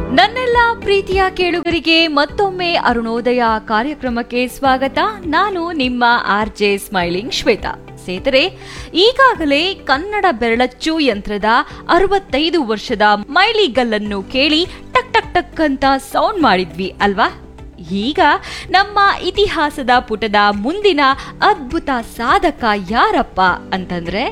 ನನ್ನೆಲ್ಲ ಪ್ರೀತಿಯ ಕೇಳುಗರಿಗೆ ಮತ್ತೊಮ್ಮೆ ಅರುಣೋದಯ ಕಾರ್ಯಕ್ರಮಕ್ಕೆ ಸ್ವಾಗತ ನಾನು ನಿಮ್ಮ ಆರ್ ಜೆ ಸ್ಮೈಲಿಂಗ್ ಶ್ವೇತಾ ಸೇತರೆ ಈಗಾಗಲೇ ಕನ್ನಡ ಬೆರಳಚ್ಚು ಯಂತ್ರದ ಅರವತ್ತೈದು ವರ್ಷದ ಮೈಲಿಗಲ್ಲನ್ನು ಕೇಳಿ ಟಕ್ ಟಕ್ ಟಕ್ ಅಂತ ಸೌಂಡ್ ಮಾಡಿದ್ವಿ ಅಲ್ವಾ ಈಗ ನಮ್ಮ ಇತಿಹಾಸದ ಪುಟದ ಮುಂದಿನ ಅದ್ಭುತ ಸಾಧಕ ಯಾರಪ್ಪ ಅಂತಂದ್ರೆ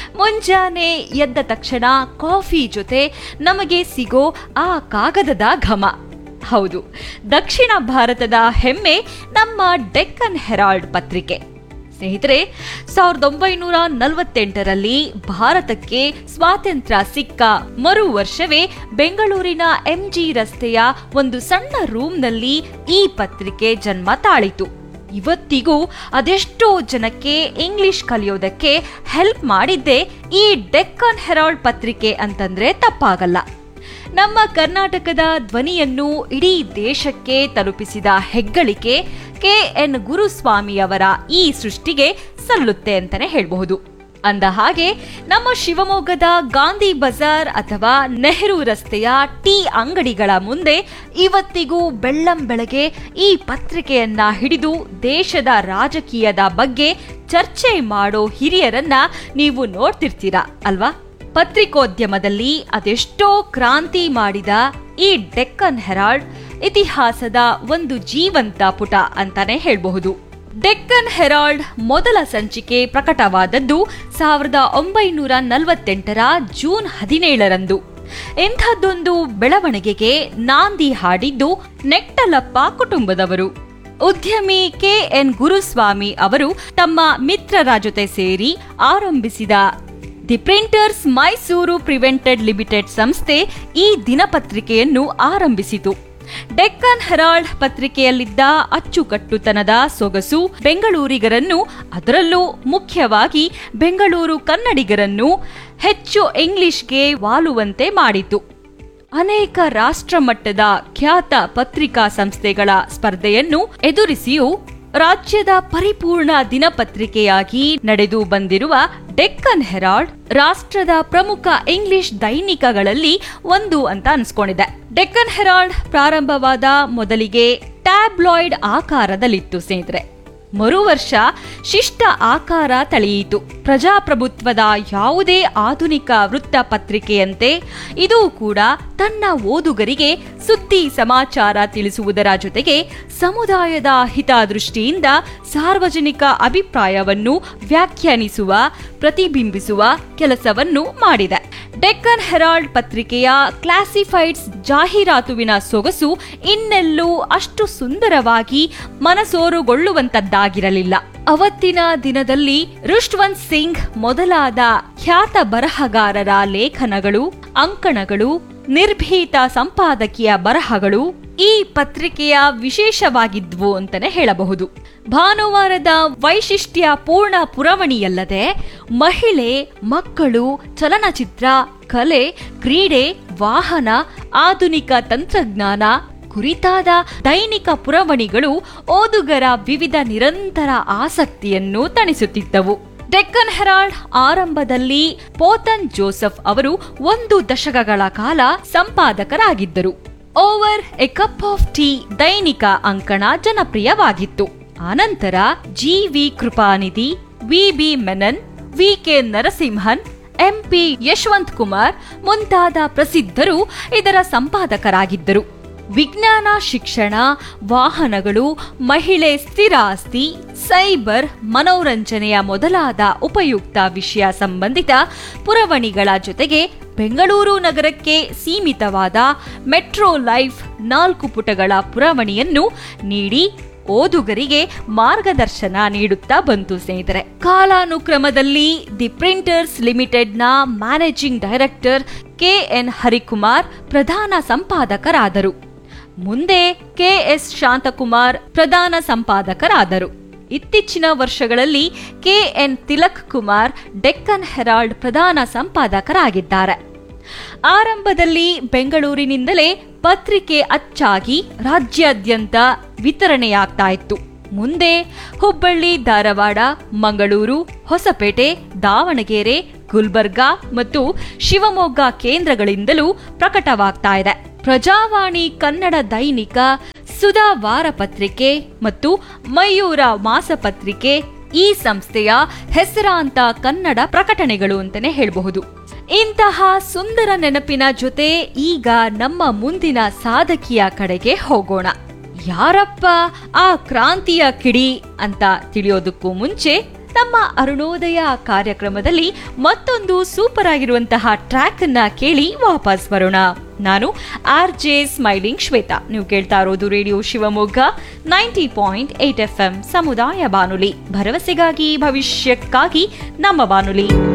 ಮುಂಜಾನೆ ಎದ್ದ ತಕ್ಷಣ ಕಾಫಿ ಜೊತೆ ನಮಗೆ ಸಿಗೋ ಆ ಕಾಗದದ ಘಮ ಹೌದು ದಕ್ಷಿಣ ಭಾರತದ ಹೆಮ್ಮೆ ನಮ್ಮ ಡೆಕ್ಕನ್ ಹೆರಾಲ್ಡ್ ಪತ್ರಿಕೆ ಸ್ನೇಹಿತರೆ ಸಾವಿರದ ಒಂಬೈನೂರ ನಲವತ್ತೆಂಟರಲ್ಲಿ ಭಾರತಕ್ಕೆ ಸ್ವಾತಂತ್ರ್ಯ ಸಿಕ್ಕ ಮರು ವರ್ಷವೇ ಬೆಂಗಳೂರಿನ ಎಂಜಿ ರಸ್ತೆಯ ಒಂದು ಸಣ್ಣ ರೂಮ್ನಲ್ಲಿ ಈ ಪತ್ರಿಕೆ ಜನ್ಮ ತಾಳಿತು ಇವತ್ತಿಗೂ ಅದೆಷ್ಟೋ ಜನಕ್ಕೆ ಇಂಗ್ಲಿಷ್ ಕಲಿಯೋದಕ್ಕೆ ಹೆಲ್ಪ್ ಮಾಡಿದ್ದೇ ಈ ಡೆಕ್ಕನ್ ಹೆರಾಲ್ಡ್ ಪತ್ರಿಕೆ ಅಂತಂದ್ರೆ ತಪ್ಪಾಗಲ್ಲ ನಮ್ಮ ಕರ್ನಾಟಕದ ಧ್ವನಿಯನ್ನು ಇಡೀ ದೇಶಕ್ಕೆ ತಲುಪಿಸಿದ ಹೆಗ್ಗಳಿಕೆ ಕೆ ಎನ್ ಗುರುಸ್ವಾಮಿಯವರ ಈ ಸೃಷ್ಟಿಗೆ ಸಲ್ಲುತ್ತೆ ಅಂತಾನೆ ಹೇಳಬಹುದು ಅಂದ ಹಾಗೆ ನಮ್ಮ ಶಿವಮೊಗ್ಗದ ಗಾಂಧಿ ಬಜಾರ್ ಅಥವಾ ನೆಹರು ರಸ್ತೆಯ ಟೀ ಅಂಗಡಿಗಳ ಮುಂದೆ ಇವತ್ತಿಗೂ ಬೆಳ್ಳಂ ಬೆಳಗ್ಗೆ ಈ ಪತ್ರಿಕೆಯನ್ನ ಹಿಡಿದು ದೇಶದ ರಾಜಕೀಯದ ಬಗ್ಗೆ ಚರ್ಚೆ ಮಾಡೋ ಹಿರಿಯರನ್ನ ನೀವು ನೋಡ್ತಿರ್ತೀರಾ ಅಲ್ವಾ ಪತ್ರಿಕೋದ್ಯಮದಲ್ಲಿ ಅದೆಷ್ಟೋ ಕ್ರಾಂತಿ ಮಾಡಿದ ಈ ಡೆಕ್ಕನ್ ಹೆರಾಲ್ಡ್ ಇತಿಹಾಸದ ಒಂದು ಜೀವಂತ ಪುಟ ಅಂತಾನೆ ಹೇಳಬಹುದು ಡೆಕ್ಕನ್ ಹೆರಾಲ್ಡ್ ಮೊದಲ ಸಂಚಿಕೆ ಪ್ರಕಟವಾದದ್ದು ಸಾವಿರದ ಒಂಬೈನೂರ ನಲವತ್ತೆಂಟರ ಜೂನ್ ಹದಿನೇಳರಂದು ಇಂಥದ್ದೊಂದು ಬೆಳವಣಿಗೆಗೆ ನಾಂದಿ ಹಾಡಿದ್ದು ನೆಟ್ಟಲಪ್ಪ ಕುಟುಂಬದವರು ಉದ್ಯಮಿ ಕೆ ಎನ್ ಗುರುಸ್ವಾಮಿ ಅವರು ತಮ್ಮ ಮಿತ್ರರ ಜೊತೆ ಸೇರಿ ಆರಂಭಿಸಿದ the printers Mysore private limited ಸಂಸ್ಥೆ ಈ ದಿನಪತ್ರಿಕೆಯನ್ನು ಆರಂಭಿಸಿತು ಡೆಕ್ಕನ್ ಹೆರಾಲ್ಡ್ ಪತ್ರಿಕೆಯಲ್ಲಿದ್ದ ಅಚ್ಚುಕಟ್ಟುತನದ ಸೊಗಸು ಬೆಂಗಳೂರಿಗರನ್ನು ಅದರಲ್ಲೂ ಮುಖ್ಯವಾಗಿ ಬೆಂಗಳೂರು ಕನ್ನಡಿಗರನ್ನು ಹೆಚ್ಚು ಇಂಗ್ಲಿಷ್ಗೆ ವಾಲುವಂತೆ ಮಾಡಿತು ಅನೇಕ ರಾಷ್ಟ್ರಮಟ್ಟದ ಖ್ಯಾತ ಪತ್ರಿಕಾ ಸಂಸ್ಥೆಗಳ ಸ್ಪರ್ಧೆಯನ್ನು ಎದುರಿಸಿಯೂ ರಾಜ್ಯದ ಪರಿಪೂರ್ಣ ದಿನಪತ್ರಿಕೆಯಾಗಿ ನಡೆದು ಬಂದಿರುವ ಡೆಕ್ಕನ್ ಹೆರಾಲ್ಡ್ ರಾಷ್ಟ್ರದ ಪ್ರಮುಖ ಇಂಗ್ಲಿಷ್ ದೈನಿಕಗಳಲ್ಲಿ ಒಂದು ಅಂತ ಅನ್ಸ್ಕೊಂಡಿದೆ ಡೆಕ್ಕನ್ ಹೆರಾಲ್ಡ್ ಪ್ರಾರಂಭವಾದ ಮೊದಲಿಗೆ ಟ್ಯಾಬ್ಲಾಯ್ಡ್ ಆಕಾರದಲ್ಲಿತ್ತು ಸ್ನೇಹಿತರೆ ಮರು ವರ್ಷ ಶಿಷ್ಟ ಆಕಾರ ತಳೆಯಿತು ಪ್ರಜಾಪ್ರಭುತ್ವದ ಯಾವುದೇ ಆಧುನಿಕ ವೃತ್ತಪತ್ರಿಕೆಯಂತೆ ಇದು ಕೂಡ ತನ್ನ ಓದುಗರಿಗೆ ಸುದ್ದಿ ಸಮಾಚಾರ ತಿಳಿಸುವುದರ ಜೊತೆಗೆ ಸಮುದಾಯದ ಹಿತದೃಷ್ಟಿಯಿಂದ ಸಾರ್ವಜನಿಕ ಅಭಿಪ್ರಾಯವನ್ನು ವ್ಯಾಖ್ಯಾನಿಸುವ ಪ್ರತಿಬಿಂಬಿಸುವ ಕೆಲಸವನ್ನು ಮಾಡಿದೆ ಡೆಕ್ಕನ್ ಹೆರಾಲ್ಡ್ ಪತ್ರಿಕೆಯ ಕ್ಲಾಸಿಫೈಡ್ಸ್ ಜಾಹೀರಾತುವಿನ ಸೊಗಸು ಇನ್ನೆಲ್ಲೂ ಅಷ್ಟು ಸುಂದರವಾಗಿ ಮನಸೋರುಗೊಳ್ಳುವಂತದ್ದಾಗಿರಲಿಲ್ಲ ಅವತ್ತಿನ ದಿನದಲ್ಲಿ ರುಷ್ವಂತ್ ಸಿಂಗ್ ಮೊದಲಾದ ಖ್ಯಾತ ಬರಹಗಾರರ ಲೇಖನಗಳು ಅಂಕಣಗಳು ನಿರ್ಭೀತ ಸಂಪಾದಕೀಯ ಬರಹಗಳು ಈ ಪತ್ರಿಕೆಯ ವಿಶೇಷವಾಗಿದ್ವು ಅಂತಾನೆ ಹೇಳಬಹುದು ಭಾನುವಾರದ ವೈಶಿಷ್ಟ್ಯ ಪೂರ್ಣ ಪುರವಣಿಯಲ್ಲದೆ ಮಹಿಳೆ ಮಕ್ಕಳು ಚಲನಚಿತ್ರ ಕಲೆ ಕ್ರೀಡೆ ವಾಹನ ಆಧುನಿಕ ತಂತ್ರಜ್ಞಾನ ಕುರಿತಾದ ದೈನಿಕ ಪುರವಣಿಗಳು ಓದುಗರ ವಿವಿಧ ನಿರಂತರ ಆಸಕ್ತಿಯನ್ನು ತಣಿಸುತ್ತಿದ್ದವು ಡೆಕ್ಕನ್ ಹೆರಾಲ್ಡ್ ಆರಂಭದಲ್ಲಿ ಪೋತನ್ ಜೋಸೆಫ್ ಅವರು ಒಂದು ದಶಕಗಳ ಕಾಲ ಸಂಪಾದಕರಾಗಿದ್ದರು over a cup of tea ದೈನಿಕ ಅಂಕಣ ಜನಪ್ರಿಯವಾಗಿತ್ತು ಆನಂತರ G V Kripanidhi V B Menon V K Narasimhan M P Yashwant Kumar ಮುಂತಾದ ಪ್ರಸಿದ್ಧರು ಇದರ ಸಂಪಾದಕರಾಗಿದ್ದರು ವಿಜ್ಞಾನ ಶಿಕ್ಷಣ ವಾಹನಗಳು ಮಹಿಳೆ ಸ್ಥಿರ ಆಸ್ತಿ ಸೈಬರ್ ಮನೋರಂಜನೆಯ ಮೊದಲಾದ ಉಪಯುಕ್ತ ವಿಷಯ ಸಂಬಂಧಿತ ಪುರವಣಿಗಳ ಜೊತೆಗೆ ಬೆಂಗಳೂರು ನಗರಕ್ಕೆ ಸೀಮಿತವಾದ ಮೆಟ್ರೋ ಲೈಫ್ ನಾಲ್ಕು ಪುಟಗಳ ಪುರವಣಿಯನ್ನು ನೀಡಿ ಓದುಗರಿಗೆ ಮಾರ್ಗದರ್ಶನ ನೀಡುತ್ತಾ ಬಂತು ಸ್ನೇಹಿತರೆ ಕಾಲಾನುಕ್ರಮದಲ್ಲಿ ದಿ ಪ್ರಿಂಟರ್ಸ್ ಲಿಮಿಟೆಡ್ನ managing director K N Harikumar ಪ್ರಧಾನ ಸಂಪಾದಕರಾದರು ಮುಂದೆ ಕೆ ಎಸ್ ಶಾಂತಕುಮಾರ್ ಪ್ರಧಾನ ಸಂಪಾದಕರಾದರು ಇತ್ತೀಚಿನ ವರ್ಷಗಳಲ್ಲಿ K N Tilak Kumar Deccan Herald ಪ್ರಧಾನ ಸಂಪಾದಕರಾಗಿದ್ದಾರೆ ಆರಂಭದಲ್ಲಿ ಬೆಂಗಳೂರಿನಿಂದಲೇ ಪತ್ರಿಕೆ ಅಚ್ಚಾಗಿ ರಾಜ್ಯಾದ್ಯಂತ ವಿತರಣೆಯಾಗ್ತಾ ಇತ್ತು ಮುಂದೆ ಹುಬ್ಬಳ್ಳಿ ಧಾರವಾಡ ಮಂಗಳೂರು ಹೊಸಪೇಟೆ ದಾವಣಗೆರೆ ಗುಲ್ಬರ್ಗಾ ಮತ್ತು ಶಿವಮೊಗ್ಗ ಕೇಂದ್ರಗಳಿಂದಲೂ ಪ್ರಕಟವಾಗ್ತಾ ಇದೆ ಪ್ರಜಾವಾಣಿ ಕನ್ನಡ ದೈನಿಕ ಸುಧಾ ವಾರಪತ್ರಿಕೆ ಮತ್ತು ಮಯೂರ ಮಾಸಪತ್ರಿಕೆ ಈ ಸಂಸ್ಥೆಯ ಹೆಸರಾಂತ ಕನ್ನಡ ಪ್ರಕಟಣೆಗಳು ಅಂತಾನೆ ಹೇಳಬಹುದು ಇಂತಹ ಸುಂದರ ನೆನಪಿನ ಜೊತೆ ಈಗ ನಮ್ಮ ಮುಂದಿನ ಸಾಧಕಿಯ ಕಡೆಗೆ ಹೋಗೋಣ ಯಾರಪ್ಪ ಆ ಕ್ರಾಂತಿಯ ಕಿಡಿ ಅಂತ ತಿಳಿಯೋದಕ್ಕೂ ಮುಂಚೆ ನಮ್ಮ ಅರುಣೋದಯ ಕಾರ್ಯಕ್ರಮದಲ್ಲಿ ಮತ್ತೊಂದು ಸೂಪರ್ ಆಗಿರುವಂತಹ ಟ್ರ್ಯಾಕ್ ಅನ್ನ ಕೇಳಿ ವಾಪಸ್ ಬರೋಣ ನಾನು ಆರ್ ಜೆ ಸ್ಮೈಲಿಂಗ್ ಶ್ವೇತಾ ನೀವು ಕೇಳ್ತಾ ಇರೋದು radio Shivamogga ninety point eight F M ಸಮುದಾಯ ಬಾನುಲಿ ಭರವಸೆಗಾಗಿ ಭವಿಷ್ಯಕ್ಕಾಗಿ ನಮ್ಮ ಬಾನುಲಿ